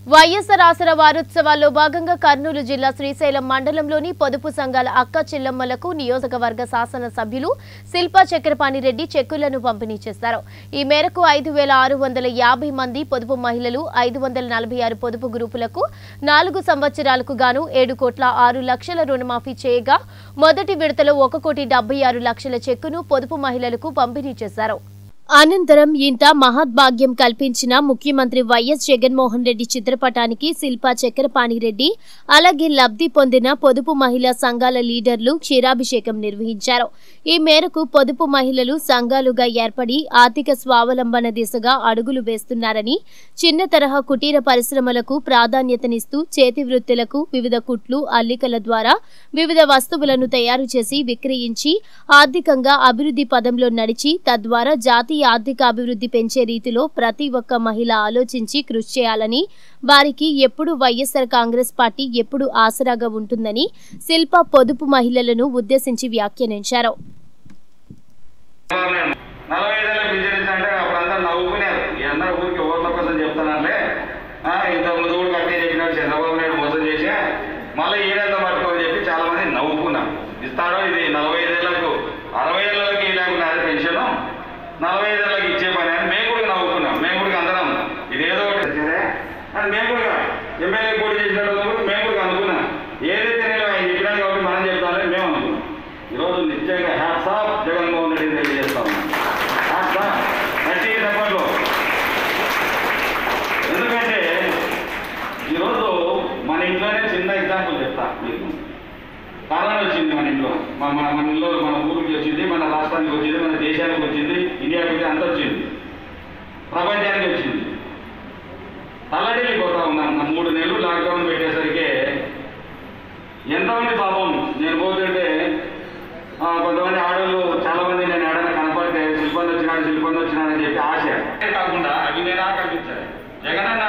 వైఎస్ఆర్ ఆసరా వారోత్సవాల్లో భాగంగా కర్నూలు జిల్లా శ్రీశైలం మండలంలోని పొదుపు సంఘాల అక్క చెల్లమ్మలకు నియోజకవర్గ శాసన సభ్యులు శిల్పా చక్రపాణి రెడ్డి చెక్కులను పంపిణీ చేశారు ఈ మేరకు ఐదు వేల ఆరు వందల యాభై మంది పొదుపు మహిళలు ఐదు వందల నలభై ఆరు పొదుపు గ్రూపులకు నాలుగు సంవత్సరాలకు గాను ఏడు కోట్ల ఆరు లక్షల రుణమాఫీ చేయగా మొదటి విడతలో ఒక కోటి డెబ్బై ఆరు లక్షల చెక్కును పొదుపు మహిళలకు పంపిణీ చేశారు అనంతరం ఇంత మహద్భాగ్యం కల్పించిన ముఖ్యమంత్రి వైఎస్ జగన్మోహన్ రెడ్డి చిత్రపటానికి శిల్పా చక్రపాణి రెడ్డి అలాగే లబ్ధి పొందిన పొదుపు మహిళా సంఘాల లీడర్లు క్షీరాభిషేకం నిర్వహించారు ఈ మేరకు పొదుపు మహిళలు సంఘాలుగా ఏర్పడి ఆర్థిక స్వావలంబన దిశగా అడుగులు వేస్తున్నారని చిన్న తరహా కుటీర పరిశ్రమలకు ప్రాధాన్యతనిస్తూ చేతి వృత్తులకు వివిధ కుట్లు అల్లికల ద్వారా వివిధ వస్తువులను తయారు చేసి విక్రయించి ఆర్థికంగా అభివృద్ధి పదంలో నడిచి తద్వారా జాతీయ ఆర్థిక అభివృద్ధి పెంచే రీతిలో ప్రతి ఒక్క మహిళ ఆలోచించి కృషి చేయాలని వారికి ఎప్పుడు వైఎస్ఆర్ కాంగ్రెస్ పార్టీ ఎప్పుడు ఆసరాగా ఉంటుందని శిల్ప పొదుపు మహిళలను ఉద్దేశించి వ్యాఖ్యానించారు నలభై ఐదేళ్ళ బిజినెస్ అంటే అప్పుడు అందరూ నవ్వుకునేది ఈ అందరూ ఊరికి ఓట్ల కోసం చెప్తానంటే ఇంత ముందు కూడా కట్టే చెప్పినాడు చంద్రబాబు నాయుడు మోసం చేసా మళ్ళీ ఈడెంత పట్టుకోని చెప్పి చాలా మంది నవ్వుకున్నాం ఇస్తాడో ఇది నలభై ఐదేళ్లకు అరవై ఏళ్ళకి లేకుండా పెన్షన్ నలభై ఐదేళ్ళకి ఇచ్చే పని అని మేము కూడా నవ్వుకున్నాం మేము కూడా అందరం ఇదేదో ఒకటి వచ్చేదే అని మేము కూడా ఎమ్మెల్యే పోటీ చేసినట్టు కూడా మేము కూడా అనుకున్నాం ఏదైతే నేను ఆయన చెప్పినాడు కాబట్టి మనం చెప్తామని మేము అనుకున్నాం ఈరోజు నిత్యంగా హ్యాట్స్ ఆఫ్ జగన్మోహన్ రెడ్డి తెలియజేస్తా ఉన్నాం హ్యాట్స్ ఆఫ్ గట్టి చెప్పట్లో ఎందుకంటే ఈరోజు మన ఇంట్లోనే చిన్న ఎగ్జాంపుల్ చెప్తా మీకు కరోనా వచ్చింది మన ఇంట్లో మన మన మన ఇంట్లో మన ఊరికి వచ్చింది మన రాష్ట్రానికి వచ్చింది మన దేశానికి వచ్చింది ఇండియాకి వచ్చింది అంత వచ్చింది ప్రపంచానికి వచ్చింది తల్లడిల్లిపోతా ఉన్నాం నా మూడు నెలలు లాక్డౌన్ పెట్టేసరికి ఎంతమంది పాపం నేను పోతుంటే ఆ, కొంతమంది ఆడవాళ్ళు చాలా మంది నేను ఆడన కనపడితే శిల్పంది వచ్చినాడు శిల్పంది వచ్చినాడు అని చెప్పి ఆశ అంతే కాకుండా అవి నేనా కనిపించాయి జగనన్న